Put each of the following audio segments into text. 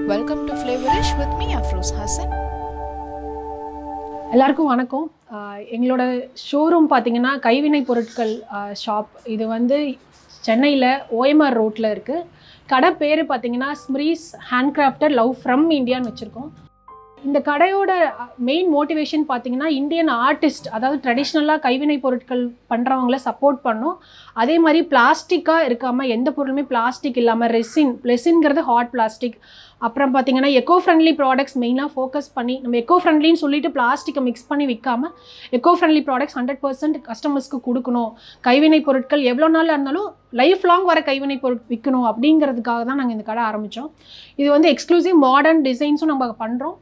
Welcome to Flavorish with me, Afroz Hassan. எல்லாருக்கும் வணக்கம் ஆஹ் எங்களோட ஷோரூம் பார்த்தீங்கன்னா கைவினை பொருட்கள் ஷாப் இது வந்து சென்னையில் ஓஎம்ஆர் ரோட்டில் இருக்குது கடை பேர் பார்த்தீங்கன்னா ஸ்ம்ரீஸ் ஹேண்ட்கிராஃப்டட் லவ் ஃப்ரம் இந்தியான்னு வச்சுருக்கோம் இந்த கடையோட மெயின் மோட்டிவேஷன் பார்த்தீங்கன்னா இந்தியன் ஆர்டிஸ்ட் அதாவது ட்ரெடிஷ்னலாக கைவினை பொருட்கள் பண்ணுறவங்கள சப்போர்ட் பண்ணும் அதே மாதிரி பிளாஸ்டிக்காக இருக்காமல் எந்த பொருளுமே பிளாஸ்டிக் இல்லாமல் ரெசின் ரெசின்ங்கிறது ஹாட் பிளாஸ்டிக் அப்புறம் பார்த்தீங்கன்னா எக்கோ ஃப்ரெண்ட்லி ப்ராடக்ட்ஸ் மெயினாக ஃபோக்கஸ் பண்ணி நம்ம எக்கோ ஃப்ரெண்ட்லின்னு சொல்லிட்டு பிளாஸ்டிக்கை மிக்ஸ் பண்ணி விற்காம eco friendly products hundred percent கஸ்டமர்ஸ்க்கு கொடுக்கணும் கைவினை பொருட்கள் எவ்வளோ நாள் இருந்தாலும் லைஃப் லாங் வர கைவினை பொருட் விற்கணும் அப்படிங்கிறதுக்காக தான் நாங்கள் இந்த கடை ஆரம்பித்தோம் இது வந்து எக்ஸ்க்ளூசிவ் மாடர்ன் டிசைன்ஸும் நம்ம பண்ணுறோம்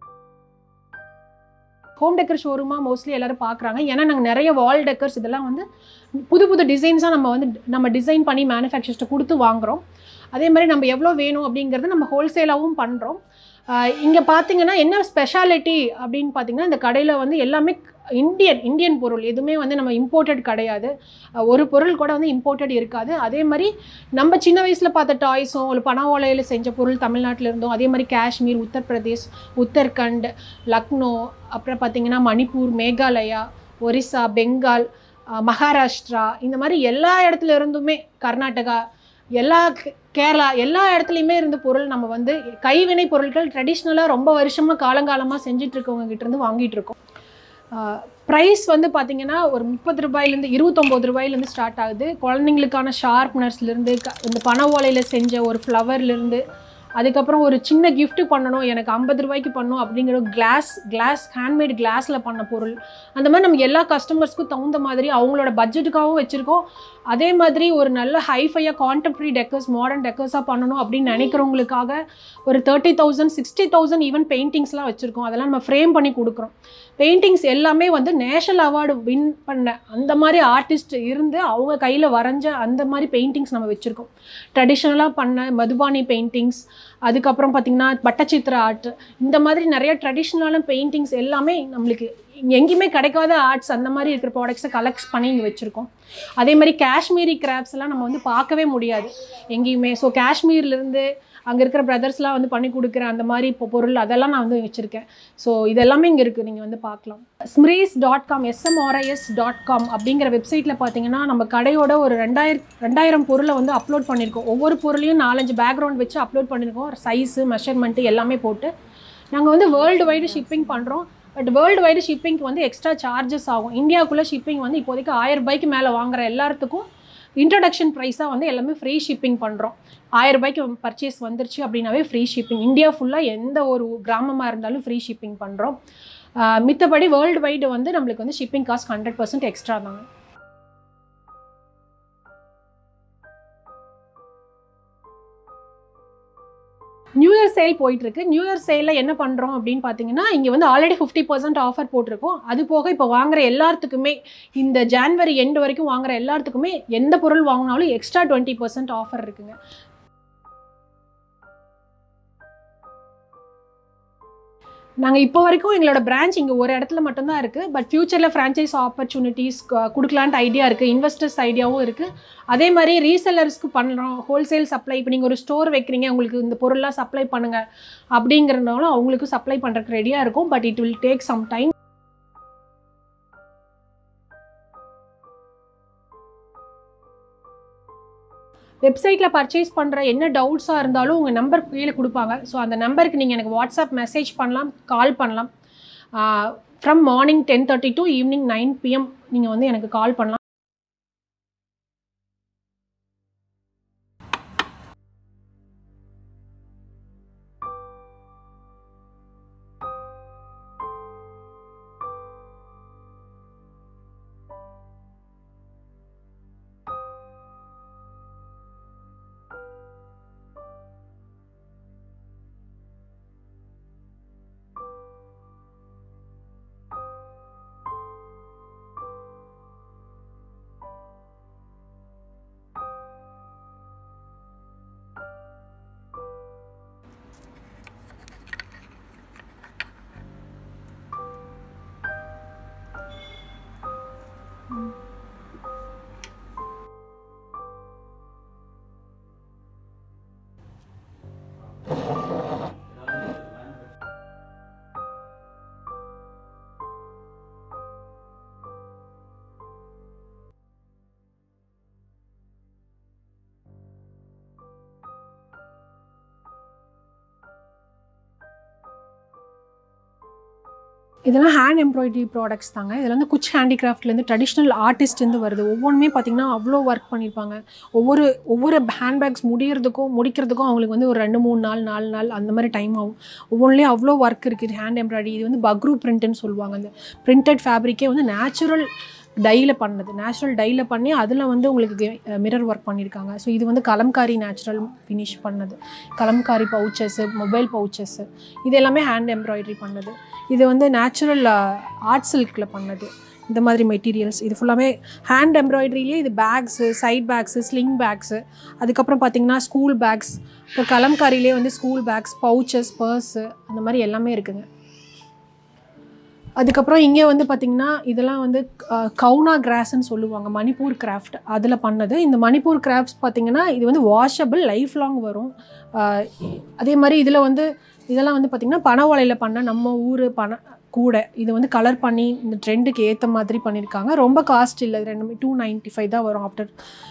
ஹோம் டெக்கர் ஷோரூமாக மோஸ்ட்லி எல்லாரும் பார்க்குறாங்க ஏன்னா நாங்கள் நிறைய வால் டெக்கர்ஸ் இதெல்லாம் வந்து புது புது டிசைன்ஸாக நம்ம வந்து நம்ம டிசைன் பண்ணி மேனுஃபேக்சர்ஸ்ட்டு கொடுத்து வாங்குகிறோம் அதே மாதிரி நம்ம எவ்வளோ வேணும் அப்படிங்கிறத நம்ம ஹோல்சேலாகவும் பண்ணுறோம் இங்கே பார்த்தீங்கன்னா என்ன ஸ்பெஷாலிட்டி அப்படின்னு பார்த்தீங்கன்னா இந்த கடையில் வந்து எல்லாமே இந்தியன் இந்தியன் பொருள் எதுவுமே வந்து நம்ம இம்போர்ட்டட் கிடையாது அஹ் ஒரு பொருள் கூட வந்து இம்போர்ட்டட் இருக்காது அதே மாதிரி நம்ம சின்ன வயசில் பார்த்த டாய்ஸும் ஒரு பனை ஓலையில் செஞ்ச பொருள் தமிழ்நாட்டில் இருந்தோம் அதே மாதிரி காஷ்மீர் உத்தரப்பிரதேஷ் உத்தரகண்ட் லக்னோ அப்புறம் பார்த்தீங்கன்னா மணிப்பூர் மேகாலயா ஒரிசா பெங்கால் அஹ் மகாராஷ்டிரா இந்த மாதிரி எல்லா இடத்துல இருந்துமே கர்நாடகா எல்லா கே- கேரளா எல்லா இடத்துலையுமே இருந்த பொருள் நம்ம வந்து கைவினை பொருட்கள் ட்ரெடிஷ்னலாக ரொம்ப வருஷமாக காலங்காலமாக செஞ்சுட்டு இருக்கவங்க கிட்ட இருந்து வாங்கிட்டு இருக்கோம் ப்ரைஸ் வந்து பார்த்தீங்கன்னா ஒரு முப்பது ரூபாயிலேருந்து இருபத்தொம்போது ரூபாயிலேருந்து ஸ்டார்ட் ஆகுது குழந்தைங்களுக்கான ஷார்ப்னர்ஸ்லேருந்து இந்த பனை ஓலையில் செஞ்ச ஒரு ஃப்ளவர்லேருந்து அதுக்கப்புறம் ஒரு சின்ன gift பண்ணணும் எனக்கு ஐம்பது ரூபாய்க்கு பண்ணணும் அப்படிங்கிற கிளாஸ் கிளாஸ் ஹேண்ட்மேட் கிளாஸில் பண்ண பொருள் அந்த மாதிரி நம்ம எல்லா கஸ்டமர்ஸ்க்கும் தகுந்த மாதிரி அவங்களோட பட்ஜெட்டுக்காகவும் வச்சுருக்கோம் அதே மாதிரி ஒரு நல்ல ஹைஃபையாக கான்டெம்பரரி டெக்கர்ஸ் மாடர்ன் டெக்கர்ஸாக பண்ணணும் அப்படின்னு நினைக்கிறவங்களுக்காக ஒரு thirty thousand sixty thousand even பெயிண்டிங்ஸ்லாம் வச்சுருக்கோம் அதெல்லாம் நம்ம ஃப்ரேம் பண்ணி கொடுக்குறோம் பெயிண்டிங்ஸ் எல்லாமே வந்து நேஷனல் அவார்டு வின் பண்ண அந்த மாதிரி ஆர்டிஸ்ட் இருந்து அவங்க கையில் வரைஞ்ச அந்த மாதிரி பெயிண்டிங்ஸ் நம்ம வச்சுருக்கோம் ட்ரெடிஷ்னலாக பண்ண மதுபானி பெயிண்டிங்ஸ் அதுக்கப்புறம் பார்த்திங்கன்னா பட்டச்சித்திர ஆர்ட் இந்த மாதிரி நிறைய ட்ரெடிஷ்னலான பெயிண்டிங்ஸ் எல்லாமே நம்மளுக்கு இங்க எங்கேயுமே கிடைக்காத ஆர்ட்ஸ் அந்த மாதிரி இருக்கிற ப்ராடக்ட்ஸை கலெக்ட் பண்ணி இங்கே வச்சுருக்கோம் அதே மாதிரி காஷ்மீரி கிராப்ஸ் எல்லாம் நம்ம வந்து பார்க்கவே முடியாது எங்கேயுமே ஸோ காஷ்மீர்லேருந்து அங்கே இருக்கிற பிரதர்ஸ்லாம் வந்து பண்ணி கொடுக்குற அந்த மாதிரி இப்போ பொருள் அதெல்லாம் நான் வந்து வச்சுருக்கேன் ஸோ இதெல்லாமே இங்கே இருக்குது நீங்கள் வந்து பார்க்கலாம் Smris dot com SMRIS dot com அப்படிங்கிற வெப்சைட்டில் பார்த்தீங்கன்னா நம்ம கடையோட ஒரு ரெண்டாயிரம் ரெண்டாயிரம் பொருளை வந்து அப்லோட் பண்ணியிருக்கோம் ஒவ்வொரு பொருளையும் நாலஞ்சு பேக்ரவுண்ட் வச்சு அப்லோட் பண்ணியிருக்கோம் சைஸு மெஷர்மெண்ட்டு எல்லாமே போட்டு நாங்கள் வந்து வேர்ல்டு வைடு ஷிப்பிங் பண்ணுறோம் பட் வேர்ல்டு வைடு ஷிப்பிங்க்கு வந்து எக்ஸ்ட்ரா சார்ஜஸ் ஆகும் இந்தியாவுக்குள்ளே ஷிப்பிங் வந்து இப்போதைக்கு ஆயிரம் ரூபாய்க்கு மேலே வாங்குற எல்லாத்துக்கும் இன்ட்ரடக்ஷன் ப்ரைஸாக வந்து எல்லாமே ஃப்ரீ ஷிப்பிங் பண்ணுறோம் ஆயிரம் ரூபாய்க்கு பர்ச்சேஸ் வந்துருச்சு அப்படின்னாவே ஃப்ரீ ஷிப்பிங் இந்தியா ஃபுல்லாக எந்த ஒரு கிராமமாக இருந்தாலும் ஃப்ரீ ஷிப்பிங் பண்ணுறோம் மித்தபடி வேர்ல்டு வைடு வந்து நம்மளுக்கு வந்து shipping cost hundred percent extra தாங்க நியூ இயர் சேல் போயிட்டு இருக்கு நியூ இயர் சேலில் என்ன பண்ணுறோம் அப்படின்னு பார்த்தீங்கன்னா இங்கே வந்து ஆல்ரெடி ஃபிஃப்டி பர்சன்ட் ஆஃபர் போட்டிருக்கோம் அது போக இப்போ வாங்குற எல்லாத்துக்குமே இந்த ஜான்வரி எண்டு வரைக்கும் வாங்குற எல்லாத்துக்குமே எந்த பொருள் வாங்கினாலும் எக்ஸ்ட்ரா டுவெண்ட்டி பர்சன்ட் ஆஃபர் இருக்குங்க நாங்கள் இப்போ வரைக்கும் எங்களோட பிரான்ச் இங்கே ஒரு இடத்துல மட்டும்தான் இருக்குது பட் ஃப்யூச்சரில் ஃப்ரான்ச்சைஸ் ஆப்பர்ச்சுனிட்டிஸ் கொடுக்கலான்ட்டு ஐடியா இருக்குது இன்வெஸ்டர்ஸ் ஐடியாவும் இருக்குது அதே மாதிரி ரீசெல்லர்ஸ்க்கு பண்ணுறோம் ஹோல்சேல் சப்ளை இப்போ நீங்கள் ஒரு ஸ்டோர் வைக்கிறீங்க உங்களுக்கு இந்த பொருள்லாம் சப்ளை பண்ணுங்கள் அப்படிங்கிறனாலும் அவங்களுக்கும் சப்ளை பண்ணுறதுக்கு ரெடியாக இருக்கும் but it will take some time வெப்சைட்டில் பர்ச்சேஸ் பண்ணுற என்ன டவுட்ஸாக இருந்தாலும் உங்கள் நம்பர் கீழே கொடுப்பாங்க ஸோ அந்த நம்பருக்கு நீங்கள் எனக்கு வாட்ஸ்அப் மெசேஜ் பண்ணலாம் கால் பண்ணலாம் from morning ten thirty to evening nine PM நீங்கள் வந்து எனக்கு கால் பண்ணலாம் இதெல்லாம் ஹேண்ட் எம்ப்ராய்டரி ப்ராடக்ட்ஸ் தாங்க இதில் வந்து குச் ஹேண்டிகிராஃப்ட்லேருந்து ட்ரெடிஷ்னல் ஆர்டிஸ்ட்லேருந்து வருது ஒவ்வொன்றுமே பார்த்திங்கன்னா அவ்வளோ ஒர்க் பண்ணியிருப்பாங்க ஒவ்வொரு ஒவ்வொரு ஹேண்ட்பேக்ஸ் முடியறதுக்கும் முடிக்கிறதுக்கும் அவங்களுக்கு வந்து ஒரு ரெண்டு மூணு நாள் நாலு நாள் அந்த மாதிரி டைம் ஆகும் ஒவ்வொன்றுலேயும் அவ்வளோ ஒர்க் இருக்குது ஹேண்ட் எம்ப்ராய்டரி இது வந்து பக்ரூ பிரிண்ட்னு சொல்லுவாங்க அந்த பிரிண்டட் ஃபேப்ரிக்கே வந்து நேச்சுரல் டையில் பண்ணது நேச்சுரல் டையில் பண்ணி அதில் வந்து உங்களுக்கு மிரர் ஒர்க் பண்ணியிருக்காங்க ஸோ இது வந்து கலம்காரி நேச்சுரல் ஃபினிஷ் பண்ணது கலம்காரி பவுச்சஸ்ஸு மொபைல் பவுச்சஸ்ஸு இது எல்லாமே ஹேண்ட் எம்ப்ராய்டரி பண்ணது இது வந்து நேச்சுரல் ஆர்ட் சில்கில் பண்ணது இந்த மாதிரி மெட்டீரியல்ஸ் இது ஃபுல்லாமே ஹேண்ட் எம்ப்ராய்டரியிலே இது bags side bags sling bags அதுக்கப்புறம் பார்த்தீங்கன்னா ஸ்கூல் பேக்ஸ் இப்போ கலம்காரியிலே வந்து ஸ்கூல் பேக்ஸ் பவுச்சஸ் பர்ஸு அந்த மாதிரி எல்லாமே இருக்குங்க அதுக்கப்புறம் இங்கே வந்து பார்த்திங்கன்னா இதெல்லாம் வந்து அஹ், கவுனா கிராஸ்ன்னு சொல்லுவாங்க மணிப்பூர் கிராஃப்ட் அதில் பண்ணது இந்த மணிப்பூர் கிராஃப்ட்ஸ் பார்த்திங்கன்னா இது வந்து வாஷபிள் லைஃப் லாங் வரும் அஹ், அதே மாதிரி இதில் வந்து இதெல்லாம் வந்து பார்த்திங்கன்னா பனை ஓலையில் பண்ண நம்ம ஊர் பனை கூட இது வந்து கலர் பண்ணி இந்த ட்ரெண்டுக்கு ஏற்ற மாதிரி பண்ணியிருக்காங்க ரொம்ப காஸ்ட் இல்லை இது ரெண்டுமே டூ நைன்ட்டி ஃபைவ் தான் வரும் ஆஃப்டர்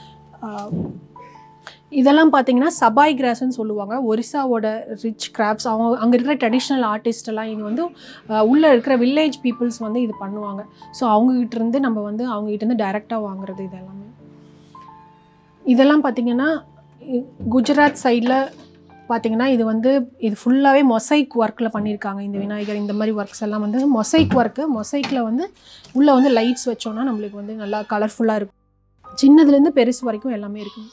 இதெல்லாம் பார்த்தீங்கன்னா சபாய் கிராஸ்ன்னு சொல்லுவாங்க ஒரிசாவோட ரிச் கிராஃப்ட்ஸ் அவங்க அங்கே இருக்கிற ட்ரெடிஷ்னல் ஆர்டிஸ்ட் எல்லாம் இது வந்து அஹ், உள்ள இருக்கிற வில்லேஜ் பீப்புள்ஸ் வந்து இது பண்ணுவாங்க ஸோ அவங்ககிட்ட இருந்து நம்ம வந்து அவங்ககிட்ட இருந்து டைரெக்டாக வாங்குறது இது எல்லாமே இதெல்லாம் பார்த்தீங்கன்னா இ- குஜராத் சைடில் பார்த்தீங்கன்னா இது வந்து இது ஃபுல்லாகவே மொசைக் ஒர்க்கில் பண்ணியிருக்காங்க இந்த விநாயகர் இந்த மாதிரி ஒர்க்ஸ் எல்லாம் வந்து மொசைக் ஒர்க்கு மொசைக்கில் வந்து உள்ளே வந்து லைட்ஸ் வச்சோன்னா நம்மளுக்கு வந்து நல்லா கலர்ஃபுல்லாக இருக்கும் சின்னதுலேருந்து பெருசு வரைக்கும் எல்லாமே இருக்குங்க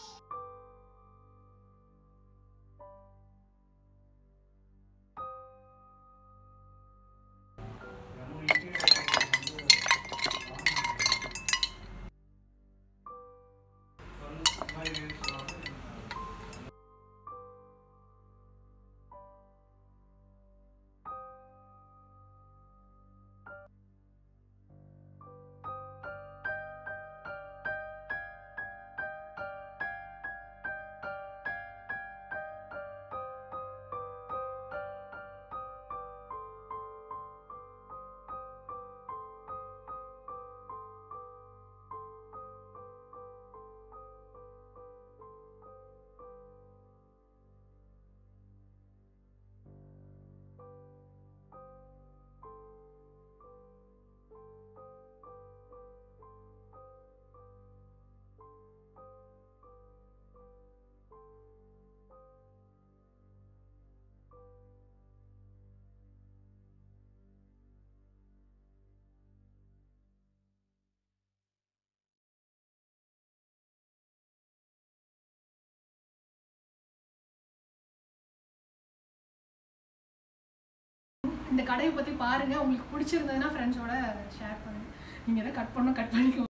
இந்த கடையை பற்றி பாருங்கள் உங்களுக்கு பிடிச்சிருந்ததுன்னா ஃப்ரெண்ட்ஸோட ஷேர் பண்ணுங்கள் நீங்கள் எதை கட் பண்ணணும் கட் பண்ணிக்கோங்க